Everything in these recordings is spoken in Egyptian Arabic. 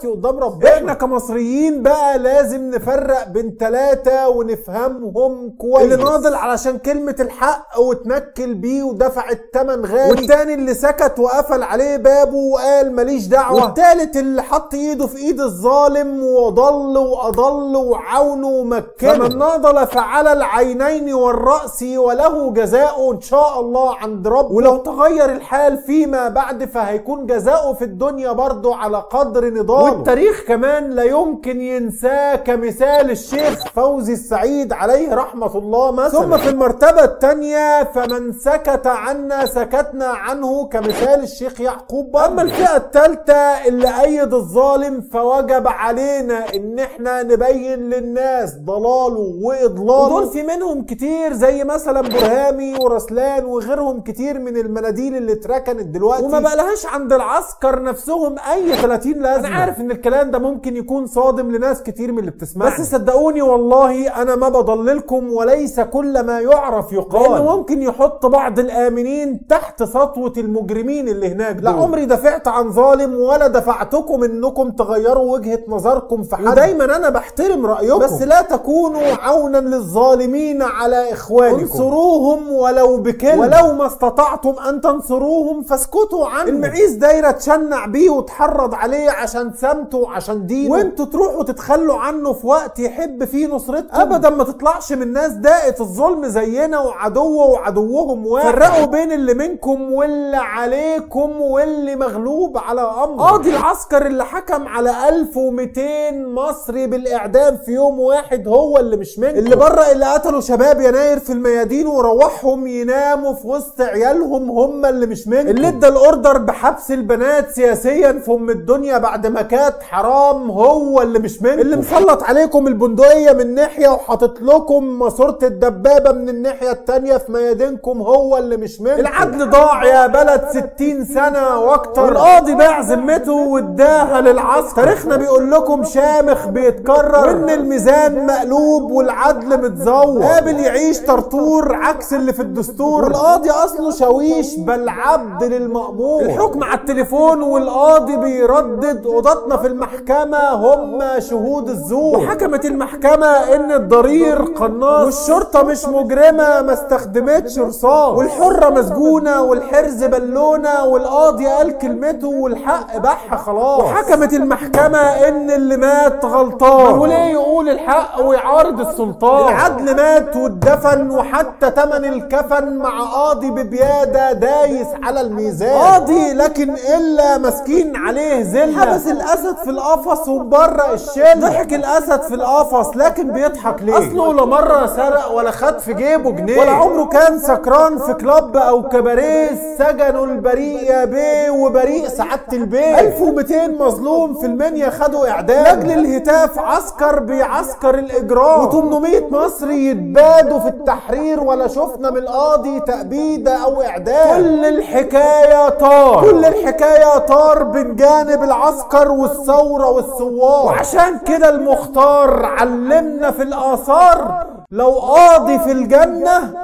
نفتي قدام ربنا احنا كمصريين بقى لازم نفرق بين ثلاثة ونفهمهم كويس اللي ناضل علشان كلمة الحق وتنكل بيه ودفع التمن غالي والتاني اللي سكت وقفل عليه بابه وقال ماليش دعوة والتالت اللي حط ايده في ايد الظالم وضل واضل وعونه ومكنه فمن ناضل فعلى العينين والرأس وله جزاء ان شاء الله عند ربه ولو تغير الحال فيما بعد فهيكون جزاؤه في الدنيا برضه على قدر نضاله والتاريخ كمان لا يمكن ينساه كمثال الشيخ فوزي السعيد عليه رحمة الله مثلا ثم في المرتبة الثانية فمن سكت عنا سكتنا عنه كمثال الشيخ يعقوب برضه. أما الفئة الثالثة اللي أيد الظالم فوجب علينا إن احنا نبين للناس ضلاله وإضلاله ودول في منهم كتير زي مثلا برهامي ورسلان وغيرهم كتير من المناديل اللي اتركنت دلوقتي وما بقلهاش عند العسكر نفسهم اي 30 لازمه انا عارف ان الكلام ده ممكن يكون صادم لناس كتير من اللي بتسمعني بس صدقوني والله انا ما بضللكم وليس كل ما يعرف يقال لانه ممكن يحط بعض الامنين تحت سطوه المجرمين اللي هناك دول. لا عمري دافعت عن ظالم ولا دفعتكم انكم تغيروا وجهه نظركم في حد ودايما انا بحترم رايكم بس لا تكونوا عونا للظالمين على اخوانكم انصروهم ولو بكلمه ولو ما استطعتم ان تنصروهم فاسكتوا عنه المعيز دايره تشنع بيه وتحرض عليه عشان سمته وعشان دينه وانتوا تروحوا تتخلوا عنه في وقت يحب فيه نصرتكم ابدا ما تطلعش من ناس داقت الظلم زينا وعدوه وعدوهم واحد فرقوا بين اللي منكم واللي عليكم واللي مغلوب على امره قاضي العسكر اللي حكم على 1200 مصري بالاعدام في يوم واحد هو اللي مش منكم اللي بره اللي قتلوا شباب يناير في الميادين وروحهم يناموا في وسط عيالهم هم اللي مش منكم اللي ادى الاوردر بحبس البنات سياسيا في ام الدنيا بعد ما كانت حرام هو اللي مش منكم اللي مسلط عليكم البندقيه من ناحيه وحاطط لكم ماسوره الدبابه من الناحيه التانيه في ميادينكم هو اللي مش منكم العدل ضاع يا بلد 60 سنه واكتر والقاضي باع ذمته واداها للعسكر تاريخنا بيقول لكم شامخ بيتكرر وان الميزان مقلوب والعدل متزور قابل يعيش طرطور عكس اللي في الدستور والقاضي اصله شاويش بل عبد للمأمور الحكم على التليفون والقاضي بيردد قضاتنا في المحكمة هم شهود الزور وحكمت المحكمة ان الضرير قناص والشرطة مش مجرمة ما استخدمتش رصاص والحرة مسجونة والحرز بالونة والقاضي قال كلمته والحق بح خلاص وحكمت المحكمة ان اللي مات غلطان وليه يقول الحق ويعارض السلطان العدل مات واتدفن وحتى تمن الكفن مع قاضي ببيادة دايس على الميزان قاضي لكن الا مسكين عليه زلة حبس الاسد في القفص ومبرق الشل ضحك الاسد في القفص لكن بيضحك ليه اصله لا مرة سرق ولا خد في جيبه جنيه ولا عمره كان سكران في كلاب او كباريه سجنوا البريء يا بيه وبريء سعادة البيه 1200 مظلوم في المنيا خدوا اعدام لاجل الهتاف عسكر بيعسكر الاجرام و800 مصري يتبادوا في التحرير ولا شفنا من القاضي تأبيدة او اعدام كل الحكاية طار كل الحكاية طار بين جانب العسكر والثورة والثوار وعشان كده المختار علمنا في الآثار لو قاضي في الجنة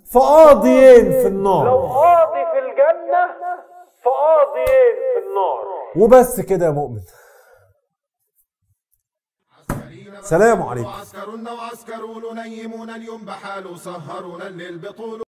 فقاضيين في النار لو قاضي في الجنة فقاضيين في النار وبس كده يا مؤمن سلام عليكم وعسكرنا وعسكروا نيمون اليوم بحاله سهرونا الليل بطول